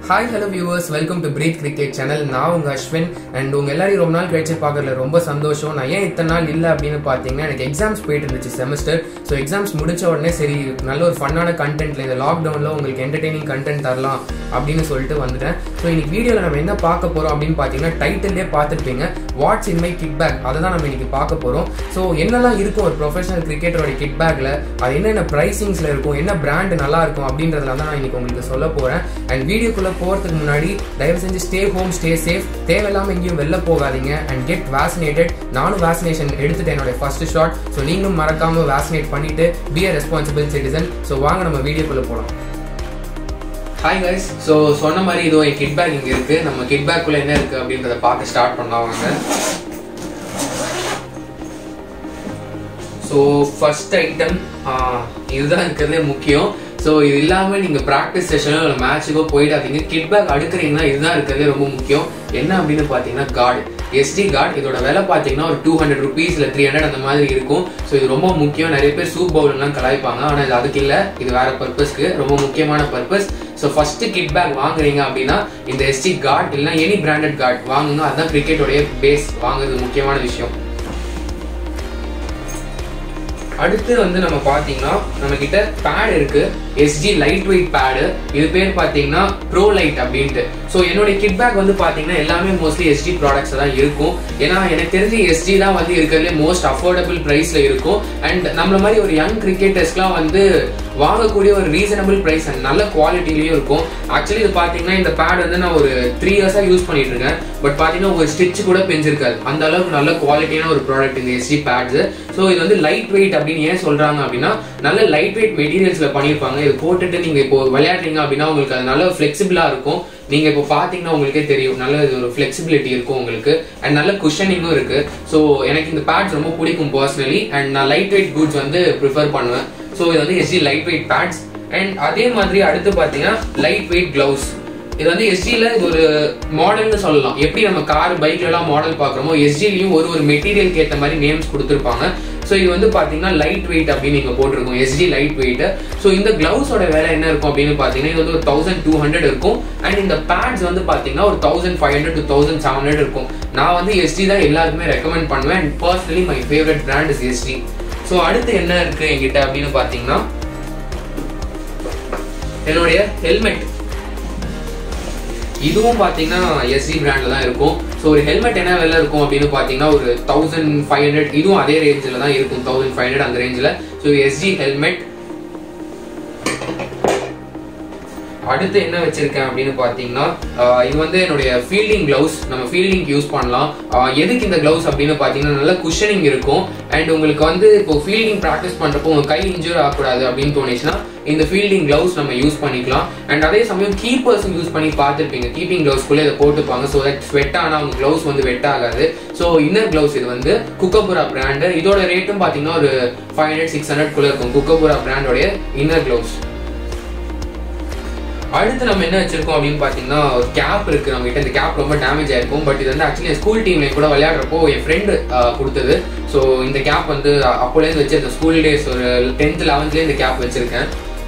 hi hello viewers welcome to Preeth cricket channel நான் உங்க Ashwin and உங்க எல்லாரையும் ரொம்ப நாள் கழிச்சு பார்க்கறதுல ரொம்ப சந்தோஷம் நான் ஏன் இத்தனை நாள் இல்லை அப்படின்னு பார்த்தீங்கன்னா எனக்கு எக்ஸாம்ஸ் போயிட்டு இருந்துச்சு செமஸ்டர் ஸோ எக்ஸாம்ஸ் முடிச்ச உடனே சரி நல்ல ஒரு ஃபன்னான கண்டென்ட்ல இந்த லாக்டவுனில் உங்களுக்கு என்டர்டெய்னிங் கண்டென்ட் தரலாம் அப்படின்னு சொல்லிட்டு வந்துட்டேன் ஸோ இன்னைக்கு வீடியோவில் நம்ம என்ன பார்க்க போறோம் அப்படின்னு பார்த்தீங்கன்னா டைட்டிலே பார்த்துருப்பீங்க what's in my kit bag அதை தான் நம்ம இன்னைக்கு பார்க்க போறோம் ஸோ என்னெல்லாம் இருக்கும் ஒரு ப்ரொஃபஷனல் கிரிக்கெட்டரோட கிட் பேக்ல அது என்னென்ன ப்ரைசிங்ஸ்ல இருக்கும் என்ன பிராண்ட் நல்லா இருக்கும் அப்படின்றதுல தான் நான் இன்னைக்கு உங்களுக்கு சொல்ல போறேன் அண்ட் வீடியோக்குள்ள போறதுக்கு முன்னாடி தயவு செஞ்சு ஸ்டே ஹோம் ஸ்டே சேஃப் தேவையில்லாம எங்கேயும் வெளில போகாதீங்க அண்ட் கெட் வேக்சினேட்டட் நானும் வேக்சினேஷன் எடுத்துட்டேன் என்னோட ஃபர்ஸ்ட் ஷாட் ஸோ நீங்களும் மறக்காம வேக்சினேட் பண்ணிட்டு be a responsible citizen so வாங்க நம்ம வீடியோக்குள்ள போகலாம் ஹாய் கைஸ் ஸோ சொன்ன மாதிரி இதோ என் கிட் பேக் இங்கே இருக்கு நம்ம கிட் பேக்குள்ள என்ன இருக்கு அப்படின்றத பார்த்து ஸ்டார்ட் பண்ணலாம் வாங்க ஸோ ஃபர்ஸ்ட் ஐட்டம் இதுதான் இருக்கிறதுலே முக்கியம் ஸோ இது இல்லாமல் நீங்கள் ப்ராக்டிஸ் செஷனோ இல்லை மேட்ச்சுக்கோ போயிடாதீங்க கிட் பேக் அடுக்குறீங்கன்னா இதுதான் இருக்கிறதுலே ரொம்ப முக்கியம் என்ன அப்படின்னு பார்த்தீங்கன்னா கார்டு எஸ்டி கார்டு இதோட விலை பார்த்தீங்கன்னா ஒரு டூ ஹண்ட்ரட் ருபீஸ் இல்லை த்ரீ ஹண்ட்ரட் அந்த மாதிரி இருக்கும் ஸோ இது ரொம்ப முக்கியம் நிறைய பேர் சூப் பவுல்லாம் கலாய்ப்பாங்க ஆனால் இது அதுக்கு இல்லை இது வேற பர்பஸ்க்கு ரொம்ப முக்கியமான purpose so first kit bag வாங்குறீங்க அப்படின்னா இந்த எஸ்டி கார்டு இல்லைனா எனி பிராண்டட் கார்டு வாங்குங்க அதுதான் கிரிக்கெட்டோடைய பேஸ் வாங்குறது முக்கியமான விஷயம் அடுத்து வந்து நம்ம பார்த்தீங்கன்னா நம்ம கிட்ட பேட் இருக்கு எஸ்ஜி லைட் வெயிட் பேடு இது பேர் பார்த்தீங்கன்னா ப்ரோ லைட் அப்படின்ட்டு ஸோ என்னுடைய கிட் பேக் வந்து பார்த்தீங்கன்னா எல்லாமே மோஸ்ட்லி எஸ்ஜி ப்ராடக்ட்ஸ் தான் இருக்கும் ஏன்னா எனக்கு தெரிஞ்சு எஸ்ஜி தான் வந்து இருக்கிறதுலே மோஸ்ட் அஃபோர்டபுள் ப்ரைஸில் இருக்கும் அண்ட் நம்மள மாதிரி ஒரு யங் கிரிக்கெட்டர்ஸ்லாம் வந்து வாங்கக்கூடிய ஒரு ரீசனபிள் ப்ரைஸ் அண்ட் நல்ல குவாலிட்டிலையும் இருக்கும் ஆக்சுவலி இது பார்த்தீங்கன்னா இந்த பேட் வந்து நான் ஒரு த்ரீ இயர்ஸாக யூஸ் பண்ணிட்டு இருக்கேன் பட் பார்த்தீங்கன்னா ஒரு ஸ்டிச் கூட பெஞ்சிருக்காது அந்த அளவுக்கு நல்ல குவாலிட்டியான ஒரு ப்ராடக்ட் இந்த எஸ்ஜி பேட்ஸ் ஸோ இது வந்து லைட் வெயிட் அப்படின்னு ஏன் சொல்றாங்க அப்படின்னா நல்ல லைட் வெயிட் மெட்டீரியல்ஸ்ல பண்ணியிருப்பாங்க இது போட்டுட்டு நீங்க இப்போ விளையாடுறீங்க அப்படின்னா உங்களுக்கு அது நல்ல ஃபிளெக்சிபிளா இருக்கும் நீங்க இப்போ பாத்தீங்கன்னா உங்களுக்கே தெரியும் நல்ல ஒரு ஃபிளெக்சிபிலிட்டி இருக்கும் உங்களுக்கு அண்ட் நல்ல குஷனிங்கும் இருக்கு ஸோ எனக்கு இந்த பேட்ஸ் ரொம்ப பிடிக்கும் பர்சனலி அண்ட் நான் லைட் வெயிட் கூட்ஸ் வந்து ப்ரிஃபர் பண்ணுவேன் ஸோ இது வந்து SG light weight bats and அதே மாதிரி அடுத்து பார்த்தீங்கன்னா லைட் வெயிட் கிளவுஸ் இது வந்து எஸ்ஜியில் இது ஒரு மாடல்னு சொல்லலாம் எப்படி நம்ம கார் பைக்ல எல்லாம் மாடல் பார்க்குறோமோ எஸ்ஜிலையும் ஒரு ஒரு மெட்டீரியலுக்கு ஏற்ற மாதிரி நேம்ஸ் கொடுத்துருப்பாங்க ஸோ இது வந்து பார்த்தீங்கன்னா லைட் வெயிட் அப்படின்னு நீங்கள் போட்டிருக்கோம் எஸ்ஜி லைட் வெயிட் ஸோ இந்த கிளவுஸோட வேலை என்ன இருக்கும் அப்படின்னு பார்த்தீங்கன்னா இது வந்து ஒரு தௌசண்ட் டூ ஹண்ட்ரட் இருக்கும் அண்ட் இந்த பேட்ஸ் வந்து பார்த்தீங்கன்னா ஒரு thousand five hundred to thousand seven hundred இருக்கும் நான் வந்து எஸ்ஜி தான் எல்லாருக்குமே ரெக்கமெண்ட் பண்ணுவேன் and personally my favourite brand is SG so அடுத்து என்ன இருக்கு என்கிட்ட அப்படின்னு பார்த்தீங்கன்னா என்னுடைய ஹெல்மெட் இதுவும் பார்த்தீங்கன்னா எஸ்சி பிராண்டில் தான் இருக்கும் ஸோ ஒரு ஹெல்மெட் என்ன விலை இருக்கும் அப்படின்னு பார்த்தீங்கன்னா ஒரு தௌசண்ட் ஃபைவ் ஹண்ட்ரட் இதுவும் அதே ரேஞ்சில் தான் இருக்கும் தௌசண்ட் ஃபைவ் ஹண்ட்ரட் அந்த ரேஞ்சில் ஸோ எஸ்ஜி ஹெல்மெட் அடுத்து என்ன வச்சிருக்கேன் அப்படின்னு பார்த்தீங்கன்னா இது வந்து என்னுடைய ஃபீல்டிங் கிளவுஸ் நம்ம ஃபீல்டிங் யூஸ் பண்ணலாம் எதுக்கு இந்த கிளவுஸ் அப்படின்னு பார்த்தீங்கன்னா நல்ல குஷனிங் இருக்கும் அண்ட் உங்களுக்கு வந்து இப்போ ஃபீல்டிங் ப்ராக்டிஸ் பண்ணுறப்போ உங்க கை இன்ஜூர் ஆகக்கூடாது அப்படின்னு தோணுச்சுன்னா இந்த ஃபீல்டிங் கிளவுஸ் நம்ம யூஸ் பண்ணிக்கலாம் அண்ட் அதே சமயம் கீப்பர்ஸும் யூஸ் பண்ணி பார்த்துருப்பீங்க கீப்பிங் கிளவுஸ்க்குள்ளே இதை போட்டுப்பாங்க ஸோ தட் ஸ்வெட் ஆனால் அவங்க கிளவுஸ் வந்து வெட் ஆகாது ஸோ இன்னர் கிளவுஸ் இது வந்து குக்கபுரா பிராண்டு இதோட ரேட்டும் பார்த்தீங்கன்னா ஒரு ஃபைவ் ஹண்ட்ரட் சிக்ஸ் ஹண்ட்ரட் குள்ள இருக்கும் குக்கபுரா பிராண்டோடைய இன்னர் கிளவுஸ் அடுத்து நம்ம என்ன வச்சிருக்கோம் அப்படின்னு பார்த்தீங்கன்னா ஒரு கேப் இருக்கு நம்ம கிட்ட இந்த கேப் ரொம்ப டேமேஜ் ஆயிருக்கும் பட் இது வந்து ஆக்சுவலி ஸ்கூல் டீம்ல கூட விளையாடுறப்போ என் ஃப்ரெண்டு கொடுத்தது ஸோ இந்த கேப் வந்து அப்போலேருந்து வச்சு அந்த ஸ்கூல் டேஸ் ஒரு டென்த் லெவன்த்லேயே இந்த கேப் வச்சிருக்கேன்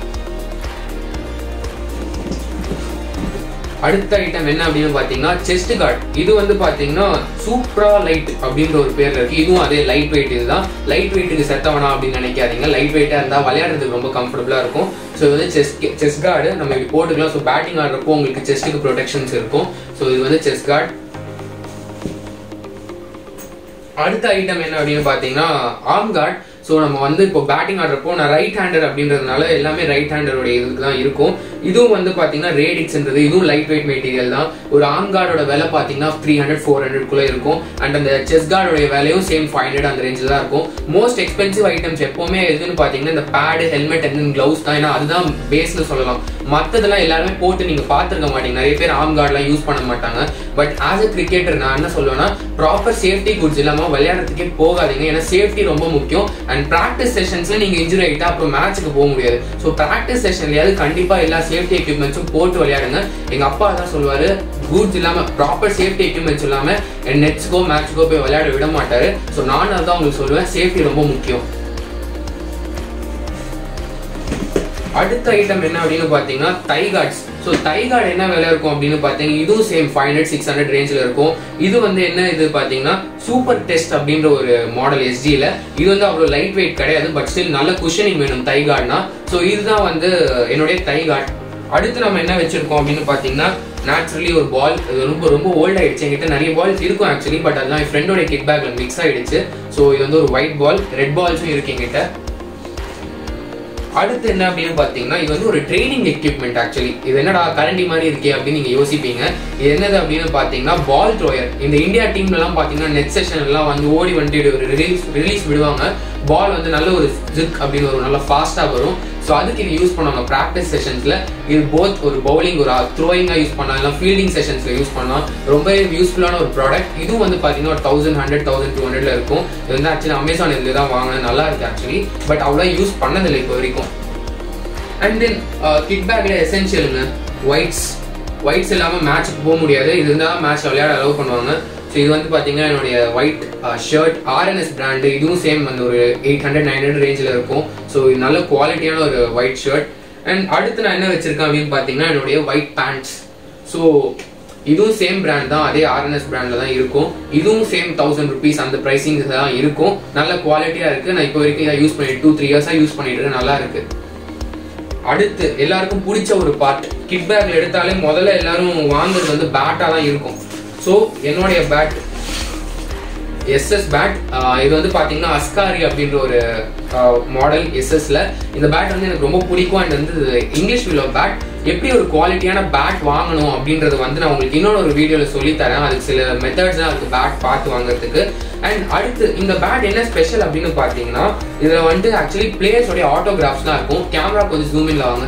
அடுத்த ஐட்டம் என்ன அப்படின்னு பார்த்தீங்கன்னா செஸ்ட் கார்டு இது வந்து பார்த்தீங்கன்னா சூப்ரா லைட் அப்படின்ற ஒரு பேர்ல இருக்கு இதுவும் அதே லைட் வெயிட் இதுதான் லைட் வெயிட்டுக்கு செத்தவனா அப்படின்னு நினைக்காதீங்க லைட் வெயிட்டா இருந்தா விளையாடுறதுக்கு ரொம்ப கம்ஃபர்டபுளா இருக்கும் ஸோ இது வந்து செஸ் செஸ் கார்டு நம்ம இப்படி போட்டுக்கலாம் ஸோ பேட்டிங் ஆடுறப்போ உங்களுக்கு செஸ்ட்டுக்கு ப்ரொடெக்ஷன்ஸ் இருக்கும் ஸோ இது வந்து செஸ் கார்டு அடுத்த ஐட்டம் என்ன அப்படின்னு பார்த்தீங்கன்னா ஆர்ம் கார்டு ஸோ நம்ம வந்து இப்போ பேட்டிங் ஆடுறப்போ நான் ரைட் ஹேண்டர் அப்படின்றதுனால எல்லாமே ரைட் ஹேண்டருடைய இதுக்கு தான் இருக்கும் இதுவும் வந்து பார்த்தீங்கன்னா ரேடிக்ஸ்ன்றது இதுவும் லைட் வெயிட் மெட்டீரியல் தான் ஒரு ஆர்ம் கார்டோட விலை பார்த்தீங்கன்னா த்ரீ ஹண்ட்ரட் ஃபோர் ஹண்ட்ரட்குள்ளே இருக்கும் அண்ட் அந்த செஸ் கார்டோடைய விலையும் சேம் ஃபைவ் ஹண்ட்ரட் அந்த ரேஞ்சில் தான் இருக்கும் மோஸ்ட் எக்ஸ்பென்சிவ் ஐட்டம்ஸ் எப்போவுமே எதுன்னு பார்த்தீங்கன்னா இந்த பேடு ஹெல்மெட் அண்ட் க்ளவுஸ் தான் ஏன்னா அதுதான் பேஸ்னு சொல்லலாம் மற்றதெல்லாம் எல்லாருமே போட்டு நீங்கள் பார்த்துருக்க மாட்டீங்க நிறைய பேர் ஆர்ம் கார்டெலாம் யூஸ் பண்ண மாட்டாங்க பட் ஆஸ் அ கிரிக்கெட்டர் நான் என்ன சொல்லுவேன்னா ப்ராப்பர் சேஃப்டி குட்ஸ் இல்லாமல் விளையாடுறதுக்கே போகாதீங்க ஏன்னா சேஃப்டி ரொம்ப முக்கியம் அண்ட் ப்ராக்டிஸ் செஷன்ஸ்ல நீங்க இன்ஜுரி ஆகிட்டா அப்புறம் மேட்ச்சுக்கு போக முடியாது ஸோ ப்ராக்டிஸ் செஷன்லயாவது கண்டிப்பா எல்லா சேஃப்டி எக்யூப்மெண்ட்ஸும் போட்டு விளையாடுங்க எங்க அப்பா தான் சொல்லுவாரு கூட்ஸ் இல்லாம ப்ராப்பர் சேஃப்டி எக்யூப்மெண்ட்ஸ் இல்லாம நெட்ஸ்க்கோ மேட்ச்க்கோ போய் விளையாட விட மாட்டாரு ஸோ நானும் அதான் உங்களுக்கு சொல்லுவேன் சேஃப்டி ரொம்ப முக்கியம் அடுத்த ஐட்டம் என்ன அப்படின்னு பார்த்தீங்கன்னா thigh guards so thigh guard என்ன விலை இருக்கும் அப்படின்னு பார்த்தீங்கன்னா இதுவும் same five hundred six hundred ரேஞ்சில் இருக்கும் இது வந்து என்ன இது பார்த்தீங்கன்னா சூப்பர் டெஸ்ட் அப்படின்ற ஒரு மாடல் எஸ்டியில் இது வந்து அவ்வளோ லைட் வெயிட் கிடையாது பட் ஸ்டில் நல்ல குஷனிங் வேணும் தை கார்டுனா ஸோ இதுதான் வந்து என்னுடைய தை கார்டு அடுத்து நம்ம என்ன வச்சிருக்கோம் அப்படின்னு பார்த்தீங்கன்னா நேச்சுரலி ஒரு பால் இது ரொம்ப ரொம்ப ஓல்ட் ஆயிடுச்சு என்கிட்ட நிறைய பால்ஸ் இருக்கும் ஆக்சுவலி பட் அதெல்லாம் என் ஃப்ரெண்டோட கிட் பேக்ல மிக்ஸ் ஆயிடுச்சு ஸோ இது வந்து ஒரு ஒயிட் பால் ரெட் பால்ஸும் இருக்கு என்கிட்ட அடுத்து என்ன அப்படின்னு பார்த்தீங்கன்னா இது வந்து ஒரு ட்ரைனிங் எக்யூப்மெண்ட் ஆக்சுவலி இது என்னடா கரண்டி மாதிரி இருக்கே அப்படின்னு நீங்க யோசிப்பீங்க இது என்னது அப்படின்னு பார்த்தீங்கன்னா பால் த்ரோயர் இந்த இந்தியா டீம்ல எல்லாம் பார்த்தீங்கன்னா நெட் செஷன் எல்லாம் வந்து ஓடி வந்துட்டு ஒரு ரிலீஸ் ரிலீஸ் விடுவாங்க பால் வந்து நல்ல ஒரு ஜிக் அப்படின்னு ஒரு நல்ல ஃபாஸ்டா வரும் ஸோ அதுக்கு இது யூஸ் பண்ணுவாங்க ப்ராக்டிஸ் செஷன்ஸ்ல இது போத் ஒரு பவுலிங் ஒரு த்ரோயிங்காக யூஸ் பண்ணலாம் இல்லை ஃபீல்டிங் செஷன்ஸ்ல யூஸ் பண்ணலாம் ரொம்ப யூஸ்ஃபுல்லான ஒரு ப்ராடக்ட் இதுவும் வந்து பார்த்தீங்கன்னா ஒரு தௌசண்ட் ஹண்ட்ரட் தௌசண்ட் டூ ஹண்ட்ரட்ல இருக்கும் இது வந்து ஆக்சுவலி அமேசான் இதில் தான் வாங்கினேன் நல்லா இருக்கு ஆக்சுவலி பட் அவ்வளோ யூஸ் பண்ணதில்லை இப்போ வரைக்கும் அண்ட் தென் கிட் பேக்ல எசென்ஷியலுங்க ஒயிட்ஸ் ஒயிட்ஸ் இல்லாமல் மேட்ச்சுக்கு போக முடியாது இது இருந்தால் மேட்ச் விளையாட அலோவ் பண்ணுவாங்க ஸோ இது வந்து பார்த்தீங்கன்னா என்னுடைய ஒயிட் ஷர்ட் ஆர்என்எஸ் பிராண்டு இதுவும் சேம் வந்து ஒரு எயிட் ஹண்ட்ரட் நைன் ஹண்ட்ரட் ரேஞ்சில் இருக்கும் ஸோ இது நல்ல குவாலிட்டியான ஒரு ஒயிட் ஷர்ட் அண்ட் அடுத்து நான் என்ன வச்சிருக்கேன் அப்படின்னு பார்த்தீங்கன்னா என்னுடைய ஒயிட் பேண்ட்ஸ் ஸோ இதுவும் சேம் பிராண்ட் தான் அதே ஆர்என்எஸ் பிராண்ட்ல தான் இருக்கும் இதுவும் சேம் தௌசண்ட் ருபீஸ் அந்த ப்ரைசிங் தான் இருக்கும் நல்ல குவாலிட்டியா இருக்கு நான் இப்போ வரைக்கும் இதை யூஸ் பண்ணிட்டு டூ த்ரீ இயர்ஸா யூஸ் பண்ணிட்டு இருக்கேன் நல்லா இருக்கு அடுத்து எல்லாருக்கும் பிடிச்ச ஒரு பார்ட் கிட் பேக்ல எடுத்தாலே முதல்ல எல்லாரும் வாங்குறது வந்து பேட்டா தான் இருக்கும் ஸோ என்னுடைய பேட் எஸ்எஸ் பேட் இது வந்து பாத்தீங்கன்னா அஸ்காரி அப்படின்ற ஒரு மாடல் எஸ்எஸ்ல இந்த பேட் வந்து எனக்கு ரொம்ப பிடிக்கும் அண்ட் வந்து இங்கிலீஷ் வில்லோ பேட் எப்படி ஒரு குவாலிட்டியான பேட் வாங்கணும் அப்படின்றது வந்து நான் உங்களுக்கு இன்னொரு ஒரு வீடியோவில் சொல்லி தரேன் அதுக்கு சில மெத்தட்ஸ் தான் இருக்கு பேட் பார்த்து வாங்குறதுக்கு அண்ட் அடுத்து இந்த பேட் என்ன ஸ்பெஷல் அப்படின்னு பார்த்தீங்கன்னா இதில் வந்து ஆக்சுவலி பிளேயர்ஸோடைய ஆட்டோகிராஃப்ஸ் தான் இருக்கும் கேமரா கொஞ்சம் ஜூமின்ல வாங்க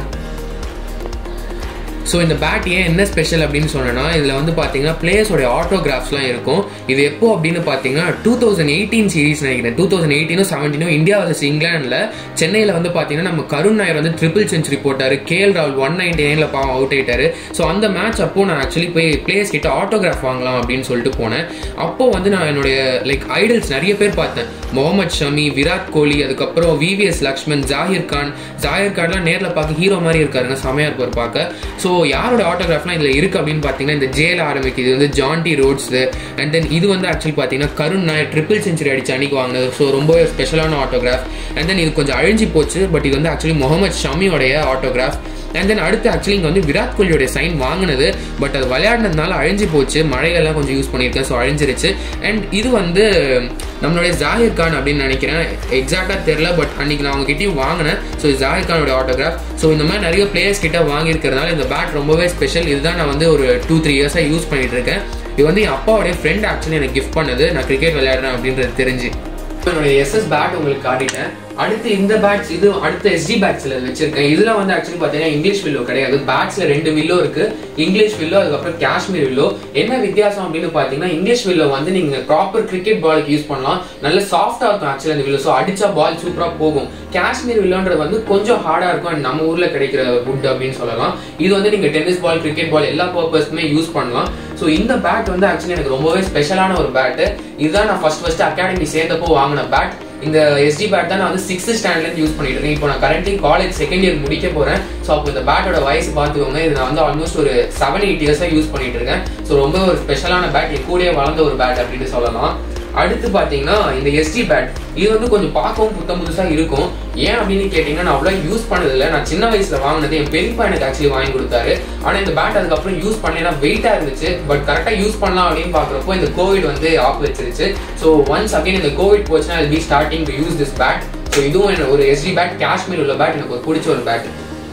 ஸோ இந்த பேட் ஏன் என்ன ஸ்பெஷல் அப்படின்னு சொன்னேன்னா இதில் வந்து பார்த்தீங்கன்னா பிளேயர்ஸோட ஆட்டோகிராஃப்ஸ்லாம் இருக்கும் இது எப்போ அப்படின்னு பார்த்தீங்கன்னா டூ தௌசண்ட் எயிட்டீன் சீரீஸ் நினைக்கிறேன் டூ தௌசண்ட் எயிட்டீனும் செவன்டீனும் இந்தியா வர்சஸ் இங்கிலாண்டில் சென்னையில் வந்து பார்த்தீங்கன்னா நம்ம கருண் நாயர் வந்து ட்ரிபிள் செஞ்சுரி போட்டார் கேஎல் ராகுல் ஒன் நைன்டி நைனில் பாவம் அவுட் ஆயிட்டாரு ஸோ அந்த மேட்ச் அப்போ நான் ஆக்சுவலி போய் பிளேயர்ஸ் கிட்ட ஆட்டோகிராஃப் வாங்கலாம் அப்படின்னு சொல்லிட்டு போனேன் அப்போ வந்து நான் என்னுடைய லைக் ஐடல்ஸ் நிறைய பேர் பார்த்தேன் முகமது ஷமி விராட் கோலி அதுக்கப்புறம் விவிஎஸ் லக்ஷ்மன் ஜாகிர் கான் ஜாகிர் கான்லாம் நேரில் பார்க்க ஹீரோ மாதிரி இருக்காருங்க செமையா இருப்பார் பார்க்க ஸோ யாரோட ஆட்டோகிராஃப்லாம் இதில் இருக்கு அப்படின்னு பார்த்தீங்கன்னா இந்த ஜேல ஆரம்பிக்குது இது வந்து ஜான்டி ரோட்ஸ் அண்ட் தென் இது வந்து ஆக்சுவலி பார்த்தீங்கன்னா கருண் நாயர் ட்ரிபிள் செஞ்சுரி அடிச்சு அன்னைக்கு வாங்கினது ஸோ ரொம்பவே ஸ்பெஷலான ஆட்டோகிராஃப் அண்ட் தென் இது கொஞ்சம் அழிஞ்சு போச்சு பட் இது வந்து ஆக்சுவலி முகமது ஷமியோடைய ஆட்டோகிராஃப் அண்ட் தென் அடுத்து ஆக்சுவலி இங்கே வந்து விராட் கோலியோட சைன் வாங்கினது பட் அது விளையாடினதுனால அழிஞ்சு போச்சு மழைகள்லாம் கொஞ்சம் யூஸ் பண்ணியிருக்கேன் ஸோ அழிஞ்சிருச்சு அண்ட் இது வந்து நம்மளுடைய ஜாகிர் கான் அப்படின்னு நினைக்கிறேன் எக்ஸாக்டாக தெரில பட் அன்னைக்கு நான் அவங்ககிட்டயும் வாங்கினேன் ஸோ ஜாகிர் கானோட ஆட்டோகிராஃப் ஸோ இந்த மாதிரி நிறைய பிளேயர்ஸ் கிட்ட வாங்கியிருக்கிறதுனால இந்த பேட் ரொம்பவே ஸ்பெஷல் இதுதான் நான் வந்து ஒரு டூ த்ரீ இயர்ஸாக யூஸ் பண்ணிட்டு இருக்கேன் இது வந்து என் அப்பாவுடைய ஃப்ரெண்ட் ஆக்சுவலி எனக்கு கிஃப்ட் பண்ணது நான் கிரிக்கெட் விளையாடுறேன் அப்படின்றது தெரிஞ்சு என்னோட எஸ்எஸ் பேட் உங்களுக்கு காட்டிட்டேன் அடுத்து இந்த பேட்ஸ் இது அடுத்த எஸ்டி பேட்ஸ்ல வச்சிருக்கேன் இதுல வந்து ஆக்சுவலி பாத்தீங்கன்னா இங்கிலீஷ் வில்லோ கிடையாது பேட்ஸ்ல ரெண்டு வில்லோ இருக்கு இங்கிலீஷ் வில்லோ அதுக்கப்புறம் காஷ்மீர் வில்லோ என்ன வித்தியாசம் அப்படின்னு பாத்தீங்கன்னா இங்கிலீஷ் வில்லோ வந்து நீங்க ப்ராப்பர் கிரிக்கெட் பாலுக்கு யூஸ் பண்ணலாம் நல்ல சாஃப்டா இருக்கும் ஆக்சுவலி அந்த வில்லோ ஸோ அடிச்சா பால் சூப்பரா போகும் காஷ்மீர் வில்லோன்றது வந்து கொஞ்சம் ஹார்டா இருக்கும் அண்ட் நம்ம ஊர்ல கிடைக்கிற வுட் அப்படின்னு சொல்லலாம் இது வந்து நீங்க டென்னிஸ் பால் கிரிக்கெட் பால் எல்லா பர்பஸ்க்குமே யூஸ் பண்ணலாம் ஸோ இந்த பேட் வந்து ஆக்சுவலி எனக்கு ரொம்பவே ஸ்பெஷலான ஒரு பேட் இதுதான் நான் ஃபர்ஸ்ட் ஃபர்ஸ்ட் அகாடமி சேர்ந்தப்போ வாங்கின பேட் இந்த எஸ்டி பேட் தான் நான் வந்து சிக்ஸ்த் ஸ்டாண்டர்ட்ல யூஸ் பண்ணிட்டு இருக்கேன் இப்போ நான் கரண்ட்லி காலேஜ் செகண்ட் இயர் முடிக்க போறேன் ஸோ அப்போ இந்த பேட்டோட வயசு பார்த்துக்கோங்க இது நான் வந்து ஆல்மோஸ்ட் ஒரு செவன் எயிட் இயர்ஸா யூஸ் பண்ணிட்டு இருக்கேன் ஸோ ரொம்ப ஒரு ஸ்பெஷலான பேட் என் கூடயே வளர்ந்த ஒரு பேட் அப்படின்னு சொல்லலாம் அடுத்து பாத்தீங்கன்னா இந்த எஸ்டி பேட் இது வந்து கொஞ்சம் பார்க்கவும் புத்தம் புதுசா இருக்கும் ஏன் அப்படின்னு கேட்டீங்கன்னா நான் அவ்வளோ யூஸ் பண்ணதில்லை நான் சின்ன வயசுல வாங்கினது என் பெரியப்பா எனக்கு ஆக்சுவலி வாங்கி கொடுத்தாரு ஆனா இந்த பேட் அதுக்கப்புறம் யூஸ் பண்ணேன்னா வெயிட்டா இருந்துச்சு பட் கரெக்டா யூஸ் பண்ணலாம் அப்படின்னு பாக்குறப்போ இந்த கோவிட் வந்து ஆஃப் வச்சிருச்சு ஸோ ஒன்ஸ் அகைன் இந்த கோவிட் போச்சுன்னா be starting to use this bat so இதுவும் எனக்கு ஒரு எஸ்டி பேட் காஷ்மீர் உள்ள பேட் எனக்கு ஒரு பிடிச்ச ஒரு பேட்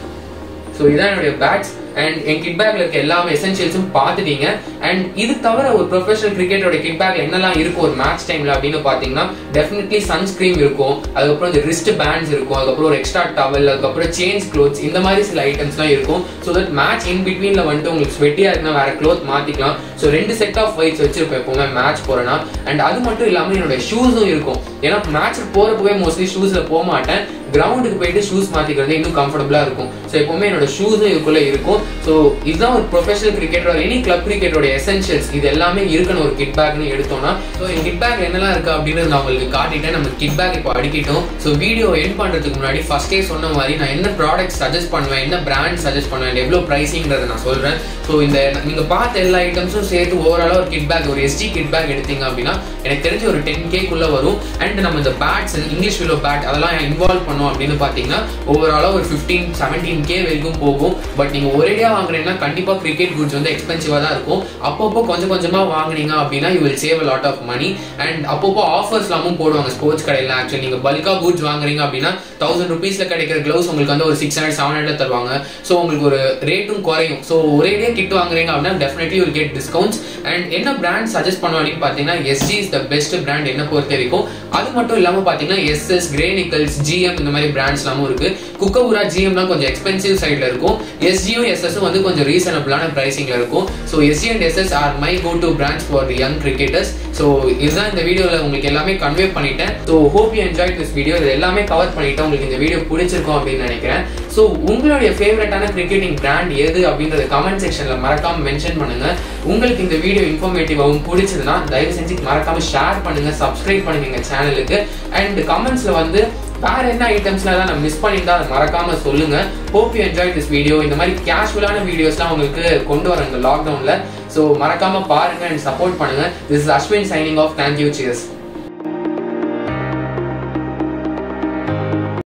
ஸோ இதான் என்னுடைய பேட்ஸ் அண்ட் என் கிட் பேக்ல இருக்க எல்லா எசென்சியல்ஸும் பார்த்துட்டீங்க அண்ட் இது தவிர ஒரு ப்ரொஃபஷனல் கிரிக்கெட்டோட கிட் பேக்ல என்னெல்லாம் இருக்கும் ஒரு மேட்ச் டைம்ல அப்படின்னு பாத்தீங்கன்னா டெஃபினெட்லி சன்ஸ்கிரீம் இருக்கும் அதுக்கப்புறம் இந்த ரிஸ்ட் பேண்ட்ஸ் இருக்கும் அதுக்கப்புறம் ஒரு எக்ஸ்ட்ரா டவல் அதுக்கப்புறம் சேஞ்ச் க்ளோத்ஸ் இந்த மாதிரி சில ஐட்டம்ஸ்லாம் இருக்கும் ஸோ தட் மேட்ச் இன் பிட்வீன்ல வந்துட்டு உங்களுக்கு ஸ்வெட்டியா இருக்குன்னா வேற க்ளோத் மாத்திக்கலாம் ஸோ ரெண்டு செட் ஆஃப் ஒயிட்ஸ் வச்சிருப்பேன் எப்பவுமே மேட்ச் போறேன்னா அண்ட் அது மட்டும் இல்லாம என்னோட ஷூஸும் இருக்கும் ஏன்னா மேட்ச் போறப்பவே மோஸ்ட்லி ஷூஸ்ல போக மாட்டேன் கிரவுண்டுக்கு போயிட்டு ஷூஸ் மாத்திக்கிறது இன்னும் கம்ஃபர்டபுளா இருக்கும் ஸோ எப்பவுமே என்னோட ஷூஸும் இதுக்குள்ள இருக்கும் ஸோ இதுதான் ஒரு ப்ரொஃபஷனல் கிரிக்கெட்டர் எனி கிளப் கிரிக்கெட்டோட எசென்ஷியல்ஸ் இது எல்லாமே இருக்கணும் ஒரு கிட் பேக்னு எடுத்தோம்னா ஸோ என் கிட் பேக் என்னெல்லாம் இருக்கு அப்படின்னு நான் உங்களுக்கு காட்டிட்டேன் நம்ம கிட் பேக் இப்போ அடிக்கிட்டோம் ஸோ வீடியோ எண்ட் பண்றதுக்கு முன்னாடி ஃபர்ஸ்டே சொன்ன மாதிரி நான் என்ன ப்ராடக்ட் சஜஸ்ட் பண்ணுவேன் என்ன பிராண்ட் சஜஸ்ட் பண்ணுவேன் எவ்வளோ ப்ரைஸிங்கிறத நான் சொல்றேன் ஸோ இந்த நீங்க பார்த்த எல்லா ஐட்டம்ஸும் சேர்த்து ஓவராலாக ஒரு கிட் பேக் ஒரு எஸ்டி கிட் பேக் எடுத்தீங்க அப்படின்னா எனக்கு தெரிஞ்ச ஒரு டென் கேக்குள்ள வரும் அண்ட் நம்ம இந்த பேட்ஸ் இங்கிலீஷ் விலோ பேட் அதெல்லாம் இன்வால்வ் பண்ணோம் அப்படின்னு பார்த்தீங்கன்னா ஓவராலாக ஒரு ஃபிஃப்டீன் செவன்டீன் கே வரைக்கும் போகும் பட் நீங்க ஒரேடியாக வாங்குறீங்கன்னா கண்டிப்பாக கிரிக்கெட் குட்ஸ் வந்து எக்ஸ்பென்சிவாக தான் இருக்கும் அப்பப்போ கொஞ்சம் கொஞ்சமாக வாங்குனீங்க அப்படின்னா you will save lot of money and அப்பப்போ ஆஃபர்ஸ்லாமும் போடுவாங்க ஸ்போர்ட்ஸ் கடையில் ஆக்சுவலி நீங்கள் பல்காக குட்ஸ் வாங்குறீங்க அப்படின்னா தௌசண்ட் ருபீஸில் கிடைக்கிற க்ளவுஸ் உங்களுக்கு வந்து ஒரு சிக்ஸ் ஹண்ட்ரட் செவன் ஹண்ட்ரட் தருவாங்க ஸோ உங்களுக்கு ஒரு ரேட்டும் குறையும் ஸோ ஒரேடியாக கிட் வாங்குறீங்க அப்படின்னா definitely you'll get discounts and என்ன பிராண்ட் சஜஸ்ட் பண்ணுவோம் அப்படின்னு பார்த்தீங்கன்னா SG is the best brand என்ன பொறுத்த வரைக்கும் அது மட்டும் இல்லாமல் பார்த்தீங்கன்னா எஸ்எஸ் கிரேனிக்கல்ஸ் ஜிஎம் இந்த மாதிரி பிராண்ட்ஸ்லாமும் இருக்கு குக்கபுரா ஜிஎம்லாம் கொஞ்சம் எக்ஸ்பென்சிவ் சைடில் இருக்கும் எஸ்ஜியும் எஸ்எஸும் வந்து கொஞ்சம் ரீசனபிளான ப்ரைசிங்கில் இருக்கும் so SG and SS are my go to brands for young cricketers so இதுதான் இந்த வீடியோவில் உங்களுக்கு எல்லாமே கன்வே பண்ணிட்டேன் so hope you enjoy this video இது எல்லாமே கவர் பண்ணிட்டேன் உங்களுக்கு இந்த வீடியோ பிடிச்சிருக்கும் அப்படின்னு நினைக்கிறேன் ஸோ உங்களுடைய ஃபேவரட்டான கிரிக்கெட்டிங் பிராண்ட் எது அப்படின்றத கமெண்ட் செக்ஷனில் மறக்காம மென்ஷன் பண்ணுங்க உங்களுக்கு இந்த வீடியோ இன்ஃபர்மேட்டிவாகவும் பிடிச்சதுன்னா தயவு செஞ்சு மறக்காம ஷேர் பண்ணுங்க சப்ஸ்கிரைப் பண்ணுங்க எங்க சேனலுக்கு அண்ட் கமெண்ட்ஸ்ல வந்து வேற என்ன ஐட்டம்ஸ்லாம் தான் நான் மிஸ் பண்ணியிருந்தா அதை மறக்காம சொல்லுங்க hope you enjoy this video இந்த மாதிரி கேஷுவலான வீடியோஸ்லாம் உங்களுக்கு கொண்டு வரேன் இந்த லாக்டவுன்ல ஸோ மறக்காம பாருங்க அண்ட் சப்போர்ட் பண்ணுங்க this is Ashwin signing off thank you cheers